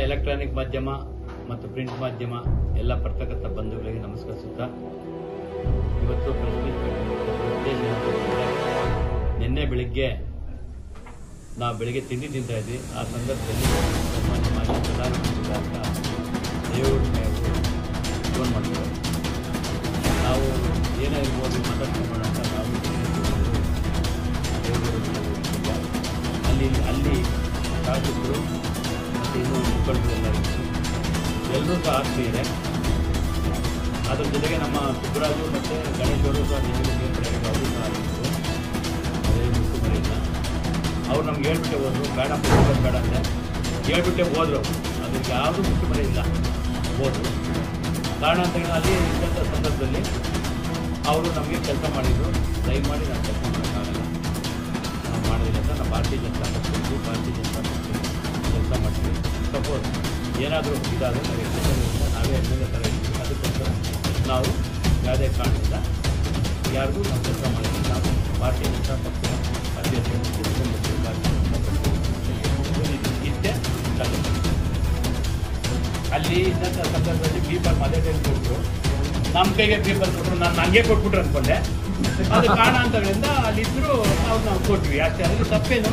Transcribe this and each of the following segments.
Electronic ಮಾಧ್ಯಮ ಮತ್ತು print ಮಾಧ್ಯಮ ಎಲ್ಲ ಪತ್ರಕರ್ತ ಬಂಧುಗಳಿಗೆ ನಮಸ್ಕರಿಸುತ್ತಾ ಇವತ್ತು ಪ್ರೆಸ್ ಮೀಟ್ ಕರೆದಿದ್ದಕ್ಕೆ ಉದ್ದೇಶ ಏನಂತ ಹೇಳಿದ್ರೆ, ನಿನ್ನೆ ಬೆಳಿಗ್ಗೆ ನಾವು ಬೆಳಿಗ್ಗೆ ತಿಂಡಿ ತಿಂತಾ ಇದ್ವಿ ಆ ಸಂದರ್ಭದಲ್ಲಿ ಸನ್ಮಾನ್ಯ ಮಾಜಿ ಪ್ರಧಾನಮಂತ್ರಿಗಳಾದ ದೇವೇಗೌಡ ಅವರು ಫೋನ್ ಮಾಡಿದ್ರು ನಾವು ಏನೇ ಇರ್ಬೋದು ಮಾತಾಡ್ಕೊಂಡು ಅಂತ ನಾವು ದೇವೇಗೌಡರು ಅಲ್ಲಿ ಅಲ್ಲಿ ಶಾಸಕರು ಮತ್ತು ಇನ್ನೂ ಮುಖಂಡರು ಎಲ್ಲ ಇದ್ರು. ಎಲ್ಲರೂ ಸಹ ಆತ್ಮೀಯರೇ ಅದ್ರ ಜೊತೆಗೆ ನಮ್ಮ ಸುಬ್ಬರಾಜು ಮತ್ತು ಗಣೇಶ್ ಅವರು ಸಹ ನಿಮಗೆ ಅವರು ಸಹ ಇದ್ರು ಅದೇ ಮುಟ್ಟು ಮರೆಯಿಲ್ಲ ಅವ್ರು ನಮ್ಗೆ ಹೇಳ್ಬಿಟ್ಟೆ ಹೋದ್ರು ಬೇಡ ಹೋಗೋದು ಬೇಡ ಅಂದರೆ ಹೇಳ್ಬಿಟ್ಟೆ ಹೋದ್ರು ಅದಕ್ಕೆ ಯಾವುದೂ ಮುಟ್ಟು ಮರೆಯಿಲ್ಲ ಹೋದ್ರು ಕಾರಣ ಅಂತ ಹೇಳಿದ್ರೆ ಅಲ್ಲಿ ಇದ್ದಂಥ ಸಂದರ್ಭದಲ್ಲಿ ಅವರು ನಮಗೆ ಕೆಲಸ ಮಾಡಿದ್ರು ದಯಮಾಡಿ ನಾವು ಕೆಲಸ ಮಾಡೋಕ್ಕಾಗಲ್ಲ ನಾವು ಮಾಡೋದಿಲ್ಲ ಅಂತ ನಾವು ಭಾರತೀಯ ಜನತಾ ಪಕ್ಷದಲ್ಲಿ ಭಾರತೀಯ ಜನತಾ ಪಕ್ಷದಲ್ಲಿ ಕೆಲಸ ಮಾಡ್ತೀವಿ ಸಪೋಸ್ ಏನಾದರೂ ಇದಾದರೆ ನಾವು ಎಕ್ಸೆಷನ್ನಿಂದ ನಾವೇ ಎಮ್ ಎಲ್ ಎ ಥರ ಇರ್ತೀವಿ ಅದಕ್ಕೋಸ್ಕರ ನಾವು ಯಾವುದೇ ಕಾರಣದಿಂದ ಯಾರಿಗೂ ನಾವು ಕೆಲಸ ಮಾಡಿದ್ವಿ ನಾವು ಭಾರತೀಯ ಜನತಾ ಪಕ್ಷದ ಅಭ್ಯರ್ಥಿಯನ್ನು ಗೆದ್ದುಕೊಂಡ್ಬರ್ತೀವಿ ಭಾರತೀಯ ಜನತಾ ಪಕ್ಷ ಇಷ್ಟೇ ಕಥೆ. ಅಲ್ಲಿ ಇದ್ದಂಥ ಸಂದರ್ಭದಲ್ಲಿ ಪೀಪಲ್ ಅದೇ ಟೈಮ್ ಕೊಟ್ಟರು ನಮ್ಮ ಕೈಗೆ ಪೇಪರ್ ಕೊಟ್ಟರು ನಾನು ನನಗೆ ಕೊಟ್ಬಿಟ್ರು ಅನ್ಕೊಂಡೆ ಅದು ಕಾರಣಾಂತರಗಳಿಂದ ಅಲ್ಲಿದ್ರು ಅವ್ರು ನಾವು ಕೊಟ್ವಿ ಅಷ್ಟೇ ಅದ್ರಲ್ಲಿ ತಪ್ಪೇನು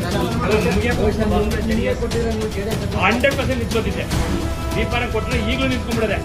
ಹಂಡ್ರೆಡ್ ಪರ್ಸೆಂಟ್ ನಿಂತ್ಕೋತಿದ್ದೆ ದೀಪಾರ ಕೊಟ್ಟರೆ ಈಗಲೂ ನಿಂತ್ಕೊಂಡ್ಬಿಡದೆ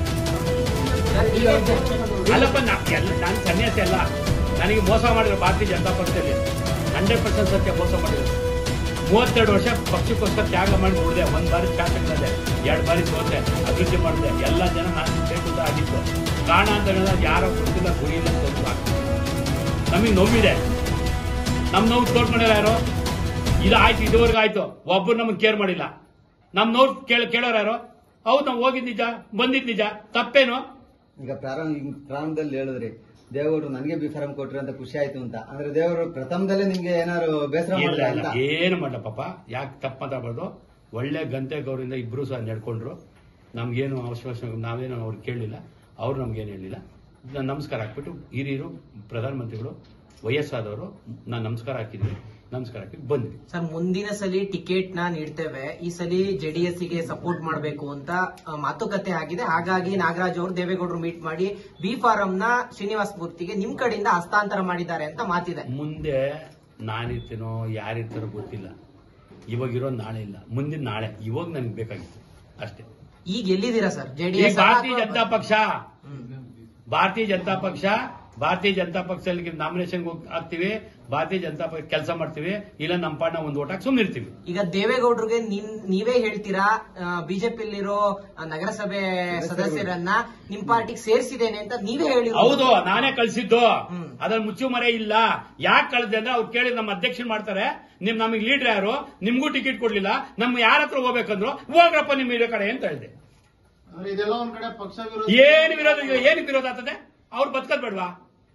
ಅಲ್ಲಪ್ಪ ನಾ ಎಲ್ಲ ನಾನು ಸನ್ಯಾಸಿ ಅಲ್ಲ ನನಗೆ ಮೋಸ ಮಾಡಿದ್ರು ಭಾರತೀಯ ಜನತಾ ಪಕ್ಷದಲ್ಲಿ ಹಂಡ್ರೆಡ್ ಪರ್ಸೆಂಟ್ ಸತ್ಯ ಮೋಸ ಮಾಡಿದ್ರು ಮೂವತ್ತೆರಡು ವರ್ಷ ಪಕ್ಷಕ್ಕೋಸ್ಕರ ತ್ಯಾಗ ಮಾಡಿ ನೋಡಿದೆ ಒಂದು ಬಾರಿ ಶಾಸಕನಾದೆ ಎರಡು ಬಾರಿ ಸೋತೆ ಅಭಿವೃದ್ಧಿ ಮಾಡಿದೆ ಎಲ್ಲ ಜನ ನಾನು ಬೇಕು ಅಂತ ಆಗಿತ್ತು ಕಾರಣಾಂತರಗಳ ಯಾರೋ ಗೊತ್ತಿಲ್ಲ ಗುರಿ ಇಲ್ಲ ತೊಂದರೆ ಆಗ್ತದೆ ನಮಗೆ ನೋವಿದೆ ನಮ್ಮ ನೋವು ತೋಡ್ಕೊಂಡಿಲ್ಲ ಯಾರು ಇದು ಆಯ್ತು ಇದುವರೆಗೂ ಆಯ್ತು ಒಬ್ಬರು ನಮಗೆ ಕೇರ್ ಮಾಡಿಲ್ಲ ನಮ್ಮ ನೋವು ಕೇಳ ಕೇಳೋರು ಯಾರು ಹೌದು ನಾವು ಹೋಗಿದ್ ನಿಜ ಬಂದಿದ್ ನಿಜ ತಪ್ಪೇನು ಈಗ ಪ್ರಾರಂಭ ಈಗ ಪ್ರಾರಂಭದಲ್ಲಿ ಹೇಳಿದ್ರಿ ದೇವರು ನನಗೆ ಬಿ ಫಾರಂ ಕೊಟ್ರಿ ಅಂತ ಖುಷಿ ಆಯ್ತು ಅಂತ ಅಂದ್ರೆ ದೇವರು ಪ್ರಥಮದಲ್ಲೇ ನಿಮ್ಗೆ ಏನಾದ್ರು ಬೇಸರ ಇಲ್ಲ ಮಾಡಿಲ್ಲ ಇಲ್ಲ ಅಂತ ಏನು ಮಾಡಲ್ಲ ಪಾಪ ಯಾಕೆ ತಪ್ಪು ಮಾತಾಡಬಾರ್ದು ಒಳ್ಳೆ ಗಂತೆ ಗೌರಿಂದ ಇಬ್ರು ಸಹ ನಡ್ಕೊಂಡ್ರು ನಮ್ಗೇನು ಅವಶ್ಯಕ ನಾವೇನು ಅವ್ರು ಕೇಳಲಿಲ್ಲ ಅವ್ರು ನಮ್ಗೇನು ಹೇಳಿಲ್ಲ ನಾನ್ ನಮಸ್ಕಾರ ಹಾಕ್ಬಿಟ್ಟು ಹಿರಿಯರು ಪ್ರಧಾನಮಂತ್ರಿಗಳು ವಯಸ್ಸಾದವರು ನಾನು ನಮಸ್ಕಾರ ಹಾಕಿದ್ವಿ ನಮಸ್ಕಾರ ಹಾಕಿ ಬಂದ್ವಿ ಸರ್ ಮುಂದಿನ ಸಲಿ ಟಿಕೆಟ್ ನ ನೀಡ್ತೇವೆ ಈ ಸಲಿ ಜೆಡಿಎಸ್ ಗೆ ಸಪೋರ್ಟ್ ಮಾಡಬೇಕು ಅಂತ ಆ, ಮಾತುಕತೆ ಆಗಿದೆ ಹಾಗಾಗಿ ನಾಗರಾಜ್ ಅವರು ದೇವೇಗೌಡರು ಮೀಟ್ ಮಾಡಿ ಬಿ ಫಾರಂ ನ ಶ್ರೀನಿವಾಸ್ ಮೂರ್ತಿಗೆ ನಿಮ್ ಕಡೆಯಿಂದ ಹಸ್ತಾಂತರ ಮಾಡಿದ್ದಾರೆ ಅಂತ ಮಾತಿದೆ ಮುಂದೆ ನಾನಿರ್ತೀನೋ ಯಾರಿರ್ತಾರೋ ಗೊತ್ತಿಲ್ಲ ಇವಾಗಿರೋ ನಾಳೆ ಇಲ್ಲ ಮುಂದಿನ ನಾಳೆ ಇವಾಗ ನನಗೆ ಬೇಕಾಗಿತ್ತು ಅಷ್ಟೇ ಈಗ ಎಲ್ಲಿದ್ದೀರಾ ಸರ್ ಈ ಜೆಡಿಎಸ್ ಭಾರತೀಯ ಜನತಾ ಪಕ್ಷ ಭಾರತೀಯ ಜನತಾ ಪಕ್ಷ ಭಾರತೀಯ ಜನತಾ ಪಕ್ಷದಲ್ಲಿ ನಾಮಿನೇಷನ್ ಹಾಕ್ತಿವಿ ಭಾರತೀಯ ಜನತಾ ಪಕ್ಷ ಕೆಲಸ ಮಾಡ್ತೀವಿ ಇಲ್ಲ ನಮ್ಮ ಪಾಡ್ನ ಒಂದು ಓಟ್ ಹಾಕಿ ಸುಮ್ಮನೆ ಇರ್ತೀವಿ ಈಗ ದೇವೇಗೌಡರಿಗೆ ನಿನ್- ನೀವೇ ಹೇಳ್ತೀರಾ ಬಿಜೆಪಿಯಲ್ಲಿರೋ ನಗರಸಭೆ ಸದಸ್ಯರನ್ನ ನಿಮ್ ಪಾರ್ಟಿಗೆ ಸೇರಿಸಿದ್ದೇನೆ ಅಂತ ನೀವೇ ಹೇಳಿ ಹೌದು ನಾನೇ ಕಳ್ಸಿದ್ದು ಹ್ಮ್. ಅದ್ರಲ್ಲಿ ಮುಚ್ಚು ಮರೆ ಇಲ್ಲ ಯಾಕೆ ಕಳ್ದೆ ಅಂದ್ರೆ ಅವ್ರು ಕೇಳಿ ನಮ್ಮ ಅಧ್ಯಕ್ಷರು ಮಾಡ್ತಾರೆ ನಿಮ್ ನಮಗೆ ಲೀಡರ್ ಯಾರು ನಿಮ್ಗೂ ಟಿಕೆಟ್ ಕೊಡ್ಲಿಲ್ಲ ನಮ್ ಯಾರ ಹತ್ರ ಹೋಗ್ಬೇಕಂದ್ರು ಹೋಗ್ರಪ್ಪ ನಿಮ್ ಇರೋ ಕಡೆ ಅಂತ ಹೇಳಿದೆ ಅಂದ್ರೆ ಇದೆಲ್ಲ ಒಂದ್ ಕಡೆ ಪಕ್ಷ ವಿರೋಧ ಏನು ವಿರೋಧ ಇಲ್ಲ ಏನು ವಿರೋಧ ಆಗ್ತದೆ ಅವ್ರು ಬದುಕದ್ ಬೇಡ್ವಾ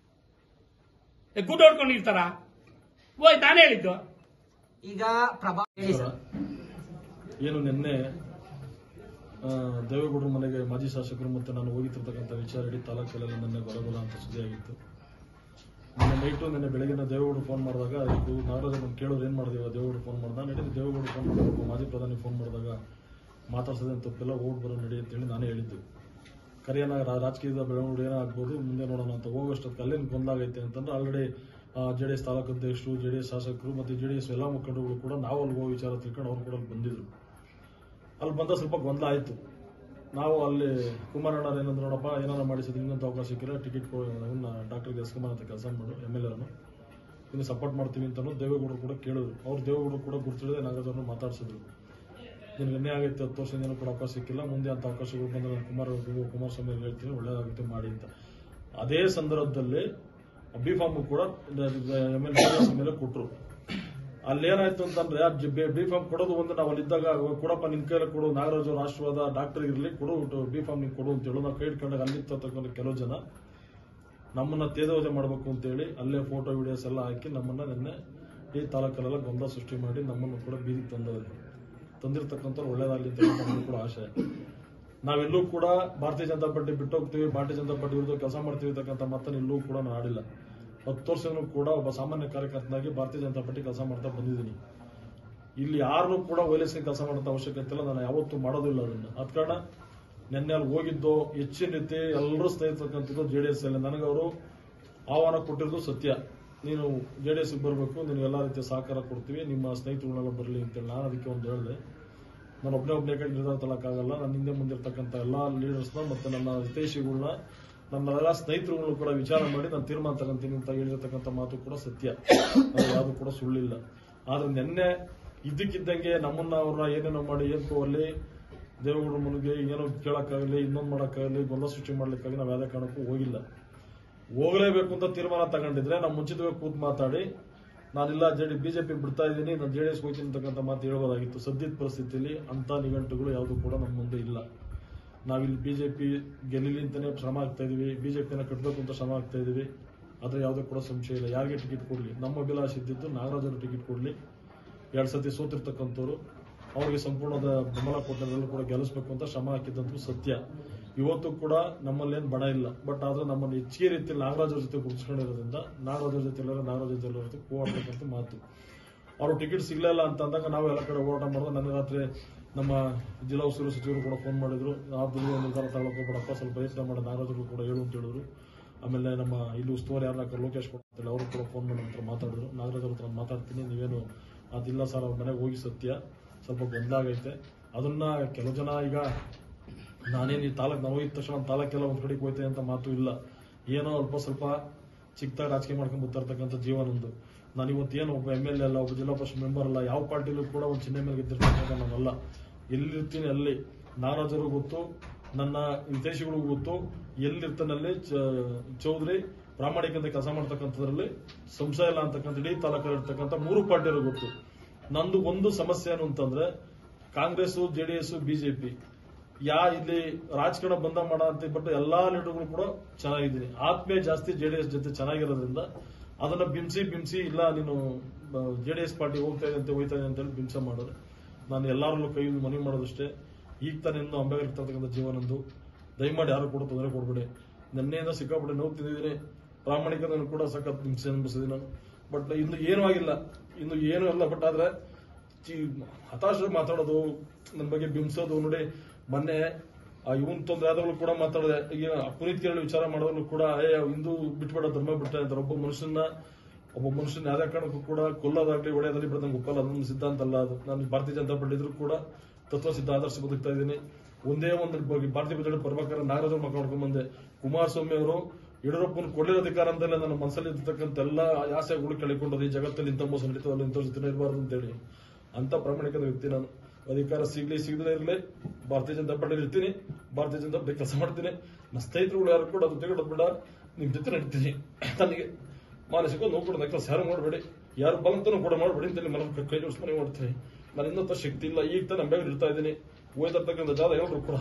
ಗುಡ್ ಹೊಡ್ಕೊಂಡಿರ್ತಾರ ಓಯ್ ನಾನೇ ಹೇಳಿದ್ದು ಈಗ ಪ್ರಭಾ ಹೇಳಿ ಸರ್ ಏನು ನಿನ್ನೆ ಆ, ದೇವೇಗೌಡರ ಮನೆಗೆ ಮಾಜಿ ಶಾಸಕರು ಮತ್ತು ನಾನು ಹೋಗಿತ್ತಿರ್ತಕ್ಕಂಥ ವಿಚಾರ ಇಡೀ ತಾಲೂಕಲ್ಲೆಲ್ಲ ನಿನ್ನೆ ಗೊಲಗೊಲ ಅಂತ ಸುದ್ದಿಯಾಗಿತ್ತು ನಿನ್ನೆ ನೈಟು ನಿನ್ನೆ ಬೆಳಗಿನ ದೇವೇಗೌಡರು ಫೋನ್ ಮಾಡಿದಾಗ ಇದು ನಾಗರಾಜ್ ಅವ್ರನ್ನ ಕೇಳೋರು ಏನು ಮಾಡಿದೀವ ದೇವೇಗೌಡರು ಫೋನ್ ಮಾಡ್ದ ನಡೀಲಿ ದೇವೇಗೌಡರು ಫೋನ್ ಮಾಡಬೇಕು ಮಾಜಿ ಪ್ರಧಾನಿ ಫೋನ್ ಮಾಡಿದಾಗ ಮಾತಾಡ್ಸೋದೇನು ತಪ್ಪಿಲ್ಲ ಓಟ್ ಬರೋ ನಡಿ ಅಂತೇಳಿ ನಾನೇ ಹೇಳಿದ್ದು ಕರಿಯನ ರಾಜಕೀಯದ ಬೆಳವಣಿಗೆ ಏನೋ ಆಗ್ಬೋದು ಮುಂದೆ ನೋಡೋಣ ಅಂತ ಹೋಗೋಷ್ಟೊತ್ತಿಗೆ ಅಲ್ಲೇನು ಗೊಂದಲಾಗೈತೆ ಅಂತಂದ್ರೆ ಆಲ್ರೆಡಿ ಜೆ ಡಿ ಎಸ್ ತಾಲೂಕು ಅಧ್ಯಕ್ಷರು ಜೆ ಡಿ ಎಸ್ ಶಾಸಕರು ಮತ್ತು ಜೆ ಡಿ ಎಸ್ ಎಲ್ಲ ಮುಖಂಡರುಗಳು ಕೂಡ ನಾವು ಅಲ್ಲಿ ಹೋಗೋ ವಿಚಾರ ತಿಳ್ಕೊಂಡು ಅವ್ರು ಕೂಡ ಅಲ್ಲಿ ಬಂದಿದ್ರು ಅಲ್ಲಿ ಬಂದ ಸ್ವಲ್ಪ ಗೊಂದಲ ಆಯಿತು ನಾವು ಅಲ್ಲಿ ಕುಮಾರಣ್ಣ ಏನಂದ್ರೆ ನೋಡಪ್ಪ ಏನಾರ ಮಾಡಿಸಿದ್ರೆ ಇನ್ನೊಂದು ಅವಕಾಶ ಸಿಕ್ಕಿಲ್ಲ ಟಿಕೆಟ್ ಇವನ್ನ ಡಾಕ್ಟರ್ ಎಸ್ ಕುಮಾರ್ ಅಂತ ಕೆಲಸ ಮಾಡು ಎಮ್ ಎಲ್ ಎರನ್ನು ಇನ್ನು ಸಪೋರ್ಟ್ ಮಾಡ್ತೀವಿ ಅಂತಲೂ ದೇವೇಗೌಡರು ಕೂಡ ಕೇಳಿದ್ರು ಅವ್ರು ದೇವೇಗೌಡರು ಕೂಡ ಗುರ್ತಿಳಿದೆ ನಾಗರಾಜ್ ಅವ್ರನ್ನ ಮಾತಾಡ್ಸಿದ್ರು ನಿನ್ಗೆ ಎಣ್ಣೆ ಆಗೈತೆ ಹತ್ತು ವರ್ಷದಿಂದ ಕೂಡ ಅವಕಾಶ ಸಿಕ್ಕಿಲ್ಲ ಮುಂದೆ ಅಂತ ಅವಕಾಶಗಳು ಬಂದ್ರೆ ನಾನು ಕುಮಾರ್ ಅವ್ರಿಗೂ ಕುಮಾರಸ್ವಾಮಿ ಅವ್ರಿಗೆ ಹೇಳ್ತೀನಿ ಒಳ್ಳೇದಾಗುತ್ತೆ ಮಾಡಿ ಅಂತ ಅದೇ ಸಂದರ್ಭದಲ್ಲಿ ಬಿ ಫಾರ್ಮ್ ಕೂಡ ಎಮ್ ಎಲ್ ಮೇಲೆ ಕೊಟ್ಟರು ಅಲ್ಲೇನಾಯ್ತು ಅಂತಂದ್ರೆ ಆ ಬಿ ಫಾರ್ಮ್ ಕೊಡೋದು ಒಂದು ನಾವು ಅಲ್ಲಿದ್ದಾಗ ಕೊಡಪ್ಪ ನಿನ್ ಕೈಯಲ್ಲಿ ಕೊಡು ನಾಗರಾಜ್ ಅವ್ರ ಆಶೀರ್ವಾದ ಡಾಕ್ಟರ್ ಇರಲಿ ಕೊಡು ಬಿ ಫಾರ್ಮ್ ನಿಂಗೆ ಕೊಡು ಅಂತ ಹೇಳು ನಾವು ಕೈ ಇಟ್ಕೊಂಡಾಗ ಅಲ್ಲಿರ್ತಕ್ಕಂಥ ಕೆಲವು ಜನ ನಮ್ಮನ್ನ ತೇಜವಜೆ ಮಾಡಬೇಕು ಅಂತೇಳಿ ಅಲ್ಲೇ ಫೋಟೋ ವಿಡಿಯೋಸ್ ಎಲ್ಲ ಹಾಕಿ ನಮ್ಮನ್ನ ನಿನ್ನೆ ಈ ತಾಲೂಕಲ್ಲೆಲ್ಲ ಗೊಂದಲ ಸೃಷ್ಟಿ ಮಾಡಿ ನಮ್ಮನ್ನು ಕೂಡ ಬೀದಿಗೆ ತಂದವರು ತಂದಿರ್ತಕ್ಕಂಥವ್ರು ಒಳ್ಳೇದಾಗಲಿ ಅಂತ ಹೇಳಿ ನಮಗೂ ಕೂಡ ಆಶೆ ನಾವೆಲ್ಲೂ ಕೂಡ ಭಾರತೀಯ ಜನತಾ ಪಾರ್ಟಿ ಬಿಟ್ಟು ಹೋಗ್ತೀವಿ ಭಾರತೀಯ ಜನತಾ ಪಾರ್ಟಿ ವಿರುದ್ಧ ಕೆಲಸ ಮಾಡ್ತೀವಿ ಅಂತಕ್ಕಂಥ ಮಾತನ್ನು ಎಲ್ಲೂ ಕೂಡ ನಾನು ಆಡಿಲ್ಲ ಹತ್ತು ವರ್ಷನೂ ಕೂಡ ಒಬ್ಬ ಸಾಮಾನ್ಯ ಕಾರ್ಯಕರ್ತನಾಗಿ ಭಾರತೀಯ ಜನತಾ ಪಾರ್ಟಿ ಕೆಲಸ ಮಾಡ್ತಾ ಬಂದಿದ್ದೀನಿ ಇಲ್ಲಿ ಯಾರನ್ನೂ ಕೂಡ ಓಲೈಸ್ಕೊಂಡು ಕೆಲಸ ಮಾಡೋಂಥ ಅವಶ್ಯಕತೆ ಇಲ್ಲ ನಾನು ಯಾವತ್ತೂ ಮಾಡೋದಿಲ್ಲ ಅದನ್ನ ಅದ ಕಾರಣ ನಿನ್ನೆ ಅಲ್ಲಿ ಹೋಗಿದ್ದು ಹೆಚ್ಚಿನ ರೀತಿ ಎಲ್ಲರೂ ಸ್ನೇಹಿತಕ್ಕಂಥದ್ದು ಜೆ ಡಿ ಎಸ್ ಅಲ್ಲಿ ನನಗೆ ಅವರು ಆಹ್ವಾನ ಕೊಟ್ಟಿರೋದು ಸತ್ಯ ನೀನು ಜೆ ಡಿ ಎಸ್ಗೆ ಬರಬೇಕು ನೀನು ಎಲ್ಲ ರೀತಿಯ ಸಹಕಾರ ಕೊಡ್ತೀವಿ ನಿಮ್ಮ ಸ್ನೇಹಿತರುಗಳೆಲ್ಲ ಬರಲಿ ಅಂತೇಳಿ ನಾನು ಅದಕ್ಕೆ ಒಂದು ಹೇಳಿದೆ ನಾನು ಒಬ್ಬನೇ ಒಬ್ಬನೇ ಕೈ ನಿರ್ಧಾರ ತಗೊಳಕ್ಕಾಗಲ್ಲ ನನ್ನ ಹಿಂದೆ ಮುಂದಿರ್ತಕ್ಕಂಥ ಎಲ್ಲ ಲೀಡರ್ಸ್ನ ಮತ್ತು ನನ್ನ ಹಿತೈಷಿಗಳನ್ನ ನನ್ನ ಎಲ್ಲ ಸ್ನೇಹಿತರುಗಳು ಕೂಡ ವಿಚಾರ ಮಾಡಿ ನಾನು ತೀರ್ಮಾನ ತಗೊಂತೀನಿ ಅಂತ ಹೇಳಿರ್ತಕ್ಕಂಥ ಮಾತು ಕೂಡ ಸತ್ಯ ಅದು ಯಾವುದು ಕೂಡ ಸುಳ್ಳಿಲ್ಲ ಆದ್ರೆ ನಿನ್ನೆ ಇದ್ದಕ್ಕಿದ್ದಂಗೆ ನಮ್ಮನ್ನ ಅವ್ರನ್ನ ಏನೇನೋ ಮಾಡಿ ಏನ್ಕೋ ಅಲ್ಲಿ ದೇವಗುರು ಮನೆಗೆ ಏನೋ ಕೇಳಕ್ಕಾಗಲಿ ಇನ್ನೊಂದು ಮಾಡೋಕ್ಕಾಗಲಿ ಗೊಂದಲ ಸೃಷ್ಟಿ ಮಾಡ್ಲಿಕ್ಕಾಗಲಿ ನಾವು ಯಾವುದೇ ಕಾರಣಕ್ಕೂ ಹೋಗಿಲ್ಲ ಹೋಗಲೇಬೇಕು ಅಂತ ತೀರ್ಮಾನ ತಗೊಂಡಿದ್ರೆ ನಾವು ಮುಂಚಿತವಾಗಿ ಕೂತ್ ಮಾತಾಡಿ ನಾನಿಲ್ಲ ಜೆಡಿ ಬಿಜೆಪಿ ಬಿಡ್ತಾ ಇದ್ದೀನಿ ನಾನು ಜೆ ಡಿ ಎಸ್ ಹೋಗ್ತೀನಿ ಅಂತಕ್ಕಂಥ ಮಾತು ಹೇಳ್ಬೋದಾಗಿತ್ತು ಸದ್ಯದ ಪರಿಸ್ಥಿತಿಯಲ್ಲಿ ಅಂತ ನಿಘಂಟುಗಳು ಯಾವುದು ಕೂಡ ನಮ್ಮ ಮುಂದೆ ಇಲ್ಲ ನಾವಿಲ್ಲಿ ಬಿಜೆಪಿ ಗೆಲ್ಲಿಲಿ ಅಂತಾನೆ ಶ್ರಮ ಆಗ್ತಾ ಇದೀವಿ ಬಿಜೆಪಿನ ಕಟ್ಟಬೇಕು ಅಂತ ಶ್ರಮ ಆಗ್ತಾ ಇದೀವಿ ಆದ್ರೆ ಯಾವುದೂ ಕೂಡ ಸಂಶಯ ಇಲ್ಲ ಯಾರಿಗೆ ಟಿಕೆಟ್ ಕೊಡ್ಲಿ ನಮ್ಮ ಅಭಿಲಾಷೆ ಇದ್ದಿದ್ದು ನಾಗರಾಜ್ ಅವರು ಟಿಕೆಟ್ ಕೊಡ್ಲಿ ಎರಡ್ ಸತಿ ಸೋತಿರ್ತಕ್ಕಂಥವ್ರು ಅವ್ರಿಗೆ ಸಂಪೂರ್ಣದ ಬೆಂಬಲ ಕೊಟ್ಟರೆಲ್ಲರೂ ಕೂಡ ಗೆಲ್ಲಿಸ್ಬೇಕು ಅಂತ ಶ್ರಮ ಹಾಕಿದ್ದಂತೂ ಸತ್ಯ ಇವತ್ತು ಕೂಡ ನಮ್ಮಲ್ಲೇನು ಬಣ ಇಲ್ಲ ಬಟ್ ಆದ್ರೆ ನಮ್ಮನ್ನು ಹೆಚ್ಚಿಗೆ ರೀತಿಯಲ್ಲಿ ನಾಗರಾಜ್ ಅವ್ರ ಜೊತೆ ಗುರುತಿಸ್ಕೊಂಡಿರೋದ್ರಿಂದ ನಾಗರಾಜ್ ಅವ್ರ ಜೊತೆ ಎಲ್ಲರೂ ನಾಗರಾಜ್ ಜೊತೆ ಎಲ್ಲರ ಜೊತೆ ಹೋಗ್ಬೇಕಂತ ಮಾತು ಅವರು ಟಿಕೆಟ್ ಸಿಗ್ಲಿಲ್ಲ ಅಂತ ಅಂದಾಗ ನಾವು ಎಲ್ಲ ಕಡೆ ಹೋರಾಟ ಮಾಡಿದ್ರೆ ನನ್ನ ರಾತ್ರಿ ನಮ್ಮ ಜಿಲ್ಲಾ ಉಸ್ತುವಾರಿ ಸಚಿವರು ಕೂಡ ಫೋನ್ ಮಾಡಿದ್ರು ಆ ದುರ್ಗ ನಿರ್ಧಾರ ತಗೊಳಕ್ ಹೋಗ್ಬೇಡಪ್ಪ ಸ್ವಲ್ಪ ಪ್ರಯತ್ನ ಮಾಡಿ ನಾಗರಾಜರು ಕೂಡ ಹೇಳು ಅಂತ ಹೇಳಿದ್ರು ಆಮೇಲೆ ನಮ್ಮ ಇಲ್ಲಿ ಉಸ್ತುವಾರಿ ಯಾರನ್ನ ಲೋಕೇಶ್ ಕೊಟ್ಟು ಅಂತೇಳಿ ಅವರು ಕೂಡ ಫೋನ್ ಮಾಡಿ ನಂತರ ಮಾತಾಡಿದ್ರು ನಾಗರಾಜ್ ಅವ್ರ ಹತ್ರ ಮಾತಾಡ್ತೀನಿ ನೀವೇನು ಅದಿಲ್ಲ ಸರ್ ಅವ್ರ ಮನೆಗೆ ಹೋಗಿ ಸತ್ಯ ಸ್ವಲ್ಪ ಗೊಂದಲ ಆಗೈತೆ ಅದನ್ನ ಕೆಲವು ಜನ ಈಗ ನಾನೇನು ಈ ತಾಲೂಕ್ ನಾವು ಹೋಗಿದ ತಕ್ಷಣ ತಾಲೂಕೆಲ್ಲ ಒಂದ್ ಕಡೆಗೆ ಹೋಯ್ತೆ ಅಂತ ಮಾತು ಇಲ್ಲ ಏನೋ ಅಲ್ಪ ಸ್ವಲ್ಪ ಚಿಕ್ಕದಾಗಿ ರಾಜಕೀಯ ಮಾಡ್ಕೊಂಡು ಬರ್ತಾ ಜೀವನೊಂದು ನಾನು ಇವತ್ತೇನು ಒಬ್ಬ ಎಮ್ ಎಲ್ ಎ ಅಲ್ಲ ಒಬ್ಬ ಜಿಲ್ಲಾ ಪರಿಷತ್ ಮೆಂಬರ್ ಅಲ್ಲ ಯಾವ ಪಾರ್ಟಿಲೂ ಕೂಡ ಒಂದು ಚಿಹ್ನೆ ಮೇಲೆ ಗೆದ್ದಿರ್ತಕ್ಕಂಥ ನಾನಲ್ಲ ಎಲ್ಲಿರ್ತೀನಿ ಅಲ್ಲಿ ನಾಗರಾಜರು ಗೊತ್ತು ನನ್ನ ಹಿತೈಷಿಗಳಿಗೂ ಗೊತ್ತು ಎಲ್ಲಿರ್ತಾನಲ್ಲಿ ಚೌಧರಿ ಪ್ರಾಮಾಣಿಕತೆ ಕೆಲಸ ಮಾಡ್ತಕ್ಕಂಥದ್ರಲ್ಲಿ ಸಂಶಯ ಇಲ್ಲ ಅಂತಕ್ಕಂಥ ಇಡೀ ತಾಲೂಕಲ್ಲಿ ಇರ್ತಕ್ಕಂಥ ಮೂರು ಪಾರ್ಟಿಯವರು ಗೊತ್ತು ನಂದು ಒಂದು ಸಮಸ್ಯೆ ಏನು ಅಂತಂದ್ರೆ ಕಾಂಗ್ರೆಸ್ ಜೆಡಿಎಸ್ ಬಿಜೆಪಿ ಯಾ ಇಲ್ಲಿ ರಾಜಕಾರಣ ಬಂದ ಮಾಡ ಅಂತ ಬಟ್ ಎಲ್ಲಾ ಲೀಡರ್ಗಳು ಕೂಡ ಚೆನ್ನಾಗಿದ್ದೀನಿ ಆತ್ಮೀಯ ಜಾಸ್ತಿ ಜೆಡಿಎಸ್ ಜೊತೆ ಚೆನ್ನಾಗಿರೋದ್ರಿಂದ ಅದನ್ನ ಬಿಂಸಿ ಬಿಂಸಿ ಇಲ್ಲ ನೀನು ಜೆಡಿಎಸ್ ಪಾರ್ಟಿ ಹೋಗ್ತಾ ಇದೆ ಅಂತ ಹೋಗ್ತಾ ಇದೆ ಅಂತ ಹೇಳಿ ಬಿಂಸ ಮಾಡಿದ್ರೆ ನಾನು ಎಲ್ಲಾರಲ್ಲೂ ಕೈ ಮನವಿ ಮಾಡೋದಷ್ಟೇ ಈಗ ತಾನೇ ಇನ್ನು ಅಂಬೇಗರ್ ಇರ್ತಕ್ಕಂಥ ಜೀವನಂದು ದಯಮಾಡಿ ಯಾರು ಕೂಡ ತೊಂದರೆ ಕೊಡ್ಬೇಡಿ ನಿನ್ನೆಯಿಂದ ಸಿಕ್ಕಾಪಟ್ಟೆ ನೋವು ತಿಂದಿದ್ದೀನಿ ಪ್ರಾಮಾಣಿಕತೆಯನ್ನು ಕೂಡ ಸಖತ್ ಹಿಂಸೆ ಅನುಭವಿಸಿದ್ದೀನಿ ನಾನು ಬಟ್ ಇನ್ನು ಏನೂ ಆಗಿಲ್ಲ ಇನ್ನು ಏನೂ ಅಲ್ಲ ಬಟ್ ಆದ್ರೆ ಚಿ- ಹತಾಶ ಮಾತಾಡೋದು ನನ್ನ ಬಗ್ಗೆ ಬಿಂಬಿಸೋದು ನೋಡಿ ಮೊನ್ನೆ ಆ ಇವನ್ ತೊಂದ್ರೆ ಆದವ್ರು ಕೂಡ ಮಾತಾಡಿದೆ ಈಗ ಪುನೀತ್ ಕಿರಣ್ ವಿಚಾರ ಮಾಡೋದ್ರು ಕೂಡ ಏ ಹಿಂದೂ ಬಿಟ್ಬೇಡ ಧರ್ಮ ಬಿಟ್ಟ ಅಂತಾರೆ ಒಬ್ಬ ಮನುಷ್ಯನ ಒಬ್ಬ ಮನುಷ್ಯನ ಯಾವುದೇ ಕಾರಣಕ್ಕೂ ಕೂಡ ಕೊಲ್ಲೋದಾಗ್ಲಿ ಹೊಡೆಯೋದಾಗ್ಲಿ ಬಿಡದಂಗೆ ಒಪ್ಪಲ್ಲ ಅದೊಂದು ಸಿದ್ಧಾಂತ ಅಲ್ಲ ಅದು ನಾನು ಭಾರತೀಯ ಜನತಾ ಪಾರ್ಟಿ ಇದ್ರು ಕೂಡ ತತ್ವ ಸಿದ್ಧ ಆದರ್ಶ ಬದುಕ್ತಾ ಇದ್ದೀನಿ ಒಂದೇ ಒಂದು ಬಗ್ಗೆ ಭಾರತೀಯ ಜನತಾ ಬರ್ಬೇಕಾದ್ರೆ ನಾಗರಾಜ್ ಮಕ್ಕ ಮಾಡ್ಕೊಂಡ್ ಬಂದೆ ಕುಮಾರಸ್ವಾಮಿ ಅವರು ಯಡಿಯೂರಪ್ಪನ ಕೊಡಲಿರೋ ಅಧಿಕಾರ ಅಂತಲೇ ನನ್ನ ಮನಸ್ಸಲ್ಲಿ ಇರ್ತಕ್ಕಂಥ ಎಲ್ಲ ಆಸೆಗಳು ಕಳ್ಕೊಂಡದ್ದು ಈ ಜಗತ್ತಲ್ಲಿ ಇಂಥ ಮೋಸ ನಡೀತದಲ್ಲ ಇಂಥ ಜೊತೆ ಇರಬಾರ್ದು ಅಂತೇಳಿ ಅಂತ ಪ್ರಾಮಾಣಿಕದ ವ್ಯಕ್ತಿ ನಾನು ಅಧಿಕಾರ ಸಿಗ್ಲಿ ಸಿಗದೇ ಇರಲಿ ಭಾರತೀಯ ಜನತಾ ಪಾರ್ಟಿ ಇರ್ತೀನಿ ಭಾರತೀಯ ಜನತಾ ಪಾರ್ಟಿ ಕೆಲಸ ಮಾಡ್ತೀನಿ ನನ್ನ ಸ್ನೇಹಿತರುಗಳು ಯಾರು ಕೂಡ ಅದು ತೆಗೆದು ಬಿಡ ನಿಮ್ ಜೊತೆ ನಡೀತೀನಿ ನನಗೆ ಮಾನಸಿಕ ನೋವು ಕೂಡ ಕೆಲಸ ಯಾರು ಮಾಡಬೇಡಿ ಯಾರು ಬಲಂತನೂ ಕೂಡ ಮಾಡಬೇಡಿ ಅಂತ ಮನ ಕೈ ಜೋಡಿಸಿ ಮನೆ ಮಾಡ್ತೀನಿ ನಾನು ಇನ್ನೊಂದು ಶಕ್ತಿ ಇಲ್ಲ ಈಗ ತಾನೇ ಬೆಳಗ್ಗೆ ಇರ್ತಾ ಇದ್ದೀನಿ ಹೋಯ್ತಕ್ಕಂಥ ಜಾಗ ಎಲ್ಲರೂ ಕೂಡ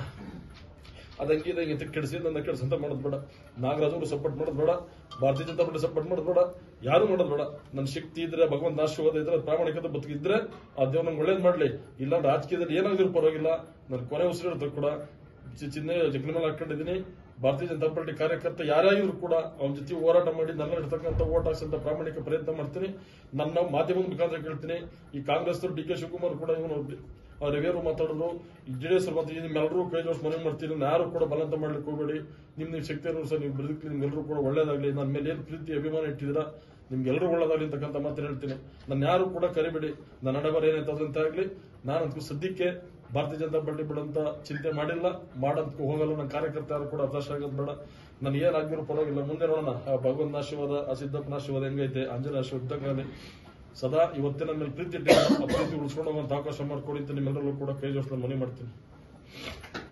ಅದಂಗೆ ಇದಂಗೆ ಕೆಡಿಸಿ ನನ್ನ ಕೆಡಿಸ್ ಅಂತ ಮಾಡೋದು ಬೇಡ ನಾಗರಾಜ್ ಅವರು ಸಪೋರ್ಟ್ ಮಾಡೋದು ಬೇಡ ಭಾರತೀಯ ಜನತಾ ಪಾರ್ಟಿ ಸಪೋರ್ಟ್ ಮಾಡೋದು ಬೇಡ ಯಾರು ಮಾಡೋದು ಬೇಡ ನನ್ನ ಶಕ್ತಿ ಇದ್ರೆ ಭಗವಂತ ಆಶೀರ್ವಾದ ಇದ್ರೆ ಪ್ರಾಮಾಣಿಕತೆ ಬದುಕಿದ್ರೆ ಆ ದೇವ್ರು ನಂಗೆ ಒಳ್ಳೇದ್ ಮಾಡ್ಲಿ ಇಲ್ಲ ರಾಜಕೀಯದಲ್ಲಿ ಏನಾಗಿದ್ರು ಪರವಾಗಿಲ್ಲ ನನ್ನ ಕೊನೆ ಉಸಿರಿಡ್ತಾರೆ ಕೂಡ ಚಿ- ಚಿಹ್ನೆ ಜಗ್ನ ಮೇಲೆ ಹಾಕೊಂಡಿದ್ದೀನಿ ಭಾರತೀಯ ಜನತಾ ಪಾರ್ಟಿ ಕಾರ್ಯಕರ್ತ ಯಾರ್ಯಾಗಿದ್ರು ಕೂಡ ಅವನ ಜೊತೆ ಹೋರಾಟ ಮಾಡಿ ನನ್ನ ಇರ್ತಕ್ಕಂಥ ಓಟ್ ಹಾಕ್ಸಂತ ಪ್ರಾಮಾಣಿಕ ಪ್ರಯತ್ನ ಮಾಡ್ತೀನಿ ನನ್ನ ಮಾಧ್ಯಮದ ಮುಖಾಂತರ ಕೇಳ್ತೀನಿ ಈ ಕಾಂಗ್ರೆಸ್ ಡಿ ಕೆ ಶಿವಕುಮಾರ್ ಕೂಡ ಇವನು ರವಿಯವರು ಮಾತಾಡಿದ್ರು ಜೆಡಿಎಸ್ ಮತ್ತೆ ನಿಮ್ಮೆಲ್ಲರೂ ಕೈ ಜೋಡಿಸಿ ಮನವಿ ಮಾಡ್ತೀನಿ ಯಾರು ಕೂಡ ಬಲಂತ ಮಾಡ್ಲಿಕ್ಕೆ ಹೋಗಬೇಡಿ ನಿಮ್ ನಿಮ್ ಶಕ್ತಿ ಸರ್ ನೀವು ಬದುಕಲಿ ನಿಮ್ಗೆಲ್ಲರೂ ಕೂಡ ಒಳ್ಳೇದಾಗ್ಲಿ ನನ್ನ ಮೇಲೆ ಏನ್ ಪ್ರೀತಿ ಅಭಿಮಾನ ಇಟ್ಟಿದ್ದೀರಾ ನಿಮ್ಗೆಲ್ಲರೂ ಒಳ್ಳೇದಾಗ್ಲಿ ಅಂತಕ್ಕಂಥ ಮಾತನ್ನ ಹೇಳ್ತೀನಿ ನಾನು ಯಾರು ಕೂಡ ಕರಿಬೇಡಿ ನನ್ನ ಹಣೆಬರ ಏನಾಯ್ತದಂತ ಆಗ್ಲಿ ನಾನು ಸದ್ಯಕ್ಕೆ ಭಾರತೀಯ ಜನತಾ ಪಾರ್ಟಿ ಬಿಡಂತ ಚಿಂತೆ ಮಾಡಿಲ್ಲ ಮಾಡಂತ ಹೋಗಲ್ಲ ನನ್ನ ಕಾರ್ಯಕರ್ತ ಯಾರು ಕೂಡ ಹತಾಶ ಆಗೋದು ಬೇಡ ನಾನು ಏನಾಗಿರೋ ಪರವಾಗಿಲ್ಲ ಮುಂದೆ ನೋಡೋಣ ಆ ಭಗವಂತನ ಆಶೀರ್ವಾದ ಆ ಸಿದ್ದಪ್ಪನ ಆಶೀರ್ವಾದ ಹೆಂಗೈತೆ ಆಂಜನೇಯ ಆಶೀರ್ವಾದ ಇದ್ದಂಗಾಗಲಿ ಸದಾ ಇವತ್ತಿನ ನನ್ನ ಮೇಲೆ ಪ್ರೀತಿ ಇಟ್ಟಿಲ್ಲ ಆ ಪ್ರೀತಿ ಉಳಿಸ್ಕೊಂಡು ಹೋಗುವಂತ ಅವಕಾಶ ಮಾಡ್ಕೊಡಿ ಅಂತ ನಿಮ್ಮೆಲ್ಲರೂ ಕೂಡ ಕೈ ಜೋಡಿಸ್ ಮನೆ ಮಾಡ್ತೀನಿ